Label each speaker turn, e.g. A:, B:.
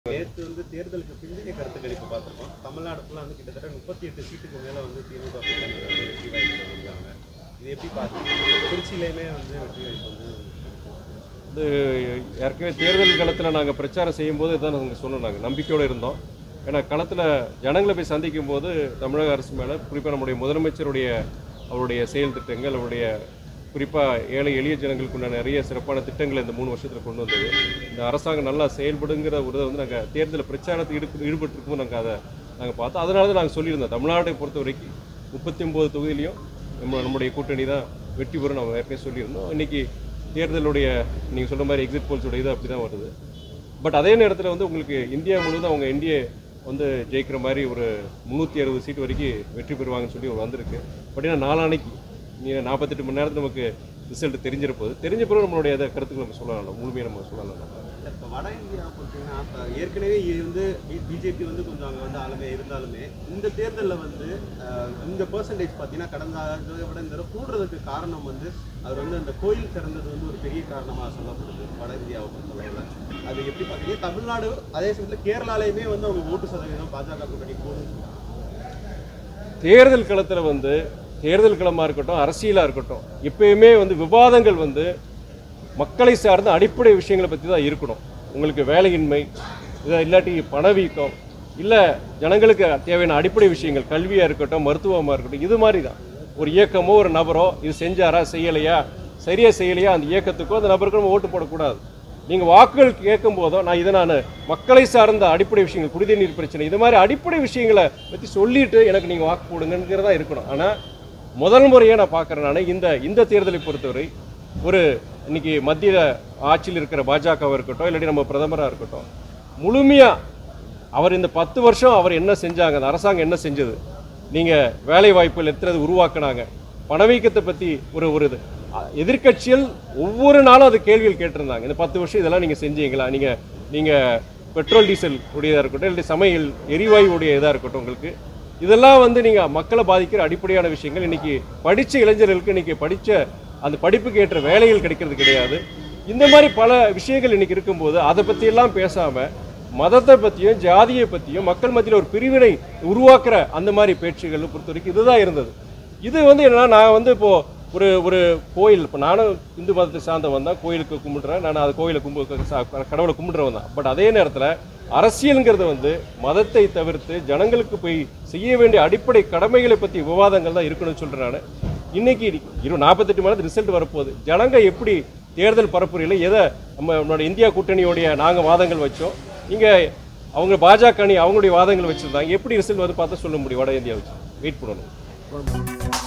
A: நேற்று வந்து தேர்தலுக்கு பிந்தைய கருத்து கணிப்பு பார்த்துருக்கோம் தமிழ்நாடு ஃபுல்லாக வந்து கிட்டத்தட்ட முப்பத்தி எட்டு சீட்டுக்கு மேலே வந்து திமுக கூட்டணி வந்து வெற்றி வாய்ப்பு சொல்லியிருக்காங்க இது எப்படி பார்த்தீங்க திருச்சியிலையுமே வந்து வெற்றி வாய்ப்பு வந்து
B: வந்து ஏற்கனவே தேர்தல் களத்தில் நாங்கள் பிரச்சாரம் செய்யும்போது இதான் நாங்கள் சொன்னோம் நாங்கள் நம்பிக்கையோடு இருந்தோம் ஏன்னா களத்தில் ஜனங்களை போய் சந்திக்கும் போது தமிழக அரசு மேலே குறிப்பாக நம்முடைய முதலமைச்சருடைய அவருடைய செயல் திட்டங்கள் அவருடைய குறிப்பாக ஏழை எளிய ஜனங்களுக்கு உண்டான நிறைய சிறப்பான திட்டங்களை இந்த மூணு வருஷத்தில் கொண்டு வந்தது இந்த அரசாங்கம் நல்லா செயல்படுங்கிற ஒரு இதை வந்து நாங்கள் தேர்தல் பிரச்சாரத்தில் ஈடுபட்டு ஈடுபட்டிருக்கும் நாங்கள் அதை நாங்கள் பார்த்தோம் அதனால தான் நாங்கள் சொல்லியிருந்தோம் தமிழ்நாட்டை பொறுத்த வரைக்கும் முப்பத்தி ஒம்பது தொகுதியிலையும் நம்ம நம்முடைய கூட்டணி தான் வெற்றி பெறும் நம்ம ஏற்கனவே சொல்லியிருந்தோம் இன்னைக்கு தேர்தலுடைய நீங்கள் சொல்ற மாதிரி எக்ஸிட் போல்ஸோட இது அப்படி தான் வருது பட் அதே நேரத்தில் வந்து உங்களுக்கு இந்தியா முழுவதும் அவங்க என்டிஏ வந்து ஜெயிக்கிற மாதிரி ஒரு முந்நூற்றி அறுபது சீட் வரைக்கும் வெற்றி பெறுவாங்கன்னு சொல்லி ஒரு வந்திருக்கு பட் ஏன்னா நாளானைக்கு நீ நாற்பத்தெட்டு மணி நேரத்தில் நமக்கு ரிசல்ட் தெரிஞ்சிட போகுது தெரிஞ்ச பிறகு நம்மளுடைய அதை கருத்துக்கள் நம்ம சொல்லலாம் முழுமையாக நம்ம சொல்லலாம்
A: இப்போ வட இந்தியா பார்த்தீங்கன்னா இப்போ ஏற்கனவே இது வந்து பிஜேபி வந்து கொஞ்சம் அங்கே வந்து ஆளுமையாக இருந்தாலுமே இந்த தேர்தலில் வந்து அஹ், இந்த பர்சன்டேஜ் பார்த்தீங்கன்னா கடந்த ஆண்டை விட இந்த தடவை கூடுறதுக்கு காரணம் வந்து அவர் வந்து அந்த கோயில் திறந்தது வந்து ஒரு பெரிய காரணமாக சொல்லப்படுது வட இந்தியாவை பொறுத்தளவில் அது எப்படி பார்த்தீங்கன்னா தமிழ்நாடு அதே சமயத்தில் கேரளாலையுமே வந்து அவங்க ஓட்டு சதவீதம் பாஜக கூட்டணி போகும்
B: தேர்தல் களத்தில் வந்து தேர்தல் களமாக இருக்கட்டும் அரசியலாக இருக்கட்டும் எப்பயுமே வந்து விவாதங்கள் வந்து மக்களை சார்ந்த அடிப்படை விஷயங்களை பற்றி தான் இருக்கணும் உங்களுக்கு வேலையின்மை இதை இல்லாட்டி பணவீக்கம் இல்லை ஜனங்களுக்கு தேவையான அடிப்படை விஷயங்கள் கல்வியாக இருக்கட்டும் மருத்துவமாக இருக்கட்டும் இது மாதிரி தான் ஒரு இயக்கமோ ஒரு நபரோ இது செஞ்சாரா செய்யலையா சரியா செய்யலையா அந்த இயக்கத்துக்கோ அந்த நபருக்கு நம்ம ஓட்டு போடக்கூடாது நீங்கள் வாக்குகள் கேட்கும் போதோ நான் இதை நான் மக்களை சார்ந்த அடிப்படை விஷயங்கள் குடிநீர் பிரச்சனை இது மாதிரி அடிப்படை விஷயங்களை பற்றி சொல்லிட்டு எனக்கு நீங்கள் வாக்கு போடுங்கிறதா இருக்கணும் ஆனால் முதல் முறையாக நான் பார்க்குறேன் நான் இந்த இந்த தேர்தலை பொறுத்தவரை ஒரு இன்னைக்கு மத்திய ஆட்சியில் இருக்கிற பாஜகவாக இருக்கட்டும் இல்லாட்டி நம்ம பிரதமராக இருக்கட்டும் முழுமையாக அவர் இந்த பத்து வருஷம் அவர் என்ன செஞ்சாங்க அந்த அரசாங்கம் என்ன செஞ்சது நீங்கள் வேலை வாய்ப்புகள் எத்தனை உருவாக்குனாங்க பணவீக்கத்தை பற்றி ஒரு ஒரு இது எதிர்க்கட்சிகள் ஒவ்வொரு நாளும் அது கேள்விகள் கேட்டிருந்தாங்க இந்த பத்து வருஷம் இதெல்லாம் நீங்கள் செஞ்சீங்களா நீங்கள் நீங்கள் பெட்ரோல் டீசல் உடையதாக இருக்கட்டும் இல்லை சமையல் எரிவாயு உடைய இதாக இருக்கட்டும் உங்களுக்கு இதெல்லாம் வந்து நீங்கள் மக்களை பாதிக்கிற அடிப்படையான விஷயங்கள் இன்னைக்கு படித்த இளைஞர்களுக்கு இன்னைக்கு படித்த அந்த படிப்புக்கு ஏற்ற வேலைகள் கிடைக்கிறது கிடையாது இந்த மாதிரி பல விஷயங்கள் இன்னைக்கு இருக்கும்போது அதை பற்றியெல்லாம் பேசாமல் மதத்தை பற்றியும் ஜாதியை பற்றியும் மக்கள் மத்தியில் ஒரு பிரிவினை உருவாக்குற அந்த மாதிரி பேச்சுகள் பொறுத்த வரைக்கும் இதுதான் இருந்தது இது வந்து என்னன்னா நான் வந்து இப்போ ஒரு ஒரு கோயில் இப்போ நானும் இந்து மதத்தை சார்ந்தவன் தான் கோயிலுக்கு கும்பிடுறேன் நான் அது கோயிலை கும்பு சா- கடவுளை கும்பிடுறவன் தான் பட் அதே நேரத்தில் அரசியலுங்கிறது வந்து மதத்தை தவிர்த்து ஜனங்களுக்கு போய் செய்ய வேண்டிய அடிப்படை கடமைகளை பற்றி விவாதங்கள் தான் இருக்கணும்னு சொல்கிறேன் நான் இன்னைக்கு இரு நாற்பத்தெட்டு மணி ரிசல்ட் வரப்போகுது ஜனங்க எப்படி தேர்தல் பரப்புரையில் எதை நம்ம நம்மளோட இந்தியா கூட்டணியோடைய நாங்கள் வாதங்கள் வச்சோம் இங்கே அவங்க பாஜக அணி அவங்களுடைய வாதங்கள் வச்சுருந்தாங்க எப்படி ரிசல்ட் வந்து பார்த்தா சொல்ல முடியும் வட இந்தியா வச்சு வெயிட் பண்ணணும்